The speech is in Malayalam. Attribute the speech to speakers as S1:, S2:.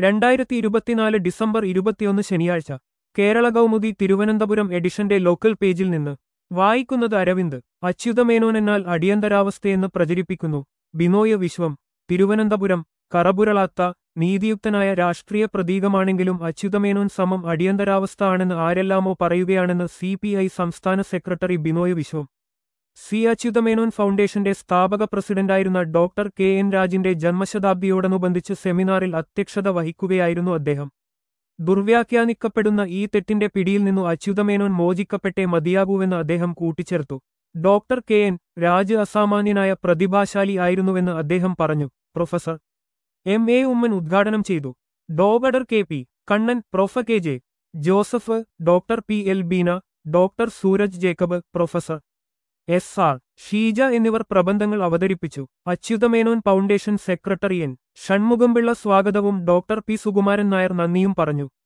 S1: രണ്ടായിരത്തി ഇരുപത്തിനാല് ഡിസംബർ ഇരുപത്തിയൊന്ന് ശനിയാഴ്ച കേരള കൗമുദി തിരുവനന്തപുരം എഡിഷന്റെ ലോക്കൽ പേജിൽ നിന്ന് വായിക്കുന്നത് അരവിന്ദ് അച്യുതമേനോനെന്നാൽ അടിയന്തരാവസ്ഥയെന്ന് പ്രചരിപ്പിക്കുന്നു ബിനോയ് വിശ്വം തിരുവനന്തപുരം കറബുരളാത്ത നീതിയുക്തനായ രാഷ്ട്രീയ പ്രതീകമാണെങ്കിലും അച്യുതമേനോൻ സമം അടിയന്തരാവസ്ഥ ആണെന്ന് ആരെല്ലാമോ പറയുകയാണെന്ന് സി സംസ്ഥാന സെക്രട്ടറി ബിനോയ് വിശ്വം സി അച്യുതമേനോൻ ഫൗണ്ടേഷന്റെ സ്ഥാപക പ്രസിഡന്റായിരുന്ന ഡോക്ടർ കെ എൻ രാജിന്റെ ജന്മശതാബ്ദിയോടനുബന്ധിച്ച് സെമിനാറിൽ അധ്യക്ഷത വഹിക്കുകയായിരുന്നു അദ്ദേഹം ദുർവ്യാഖ്യാനിക്കപ്പെടുന്ന ഈ തെറ്റിന്റെ പിടിയിൽ നിന്നു അച്യുതമേനോൻ മോചിക്കപ്പെട്ടേ മതിയാകൂവെന്ന് അദ്ദേഹം കൂട്ടിച്ചേർത്തു ഡോക്ടർ കെ എൻ രാജ് അസാമാന്യനായ പ്രതിഭാശാലി ആയിരുന്നുവെന്ന് അദ്ദേഹം പറഞ്ഞു പ്രൊഫസർ എം എ ഉമ്മൻ ഉദ്ഘാടനം ചെയ്തു doctor K P Kannan prof K J Joseph doctor P L Beena doctor Sooraj Jacob professor S R Sheeja എന്നിവർ പ്രബന്ധങ്ങൾ അവതരിപ്പിച്ചു Achutha Menon foundation secretary N Shanmukham Pillai സ്വാഗതവും ഡോക്ടർ പി സുകുമാരൻ നായർ നന്ദിയും പറഞ്ഞു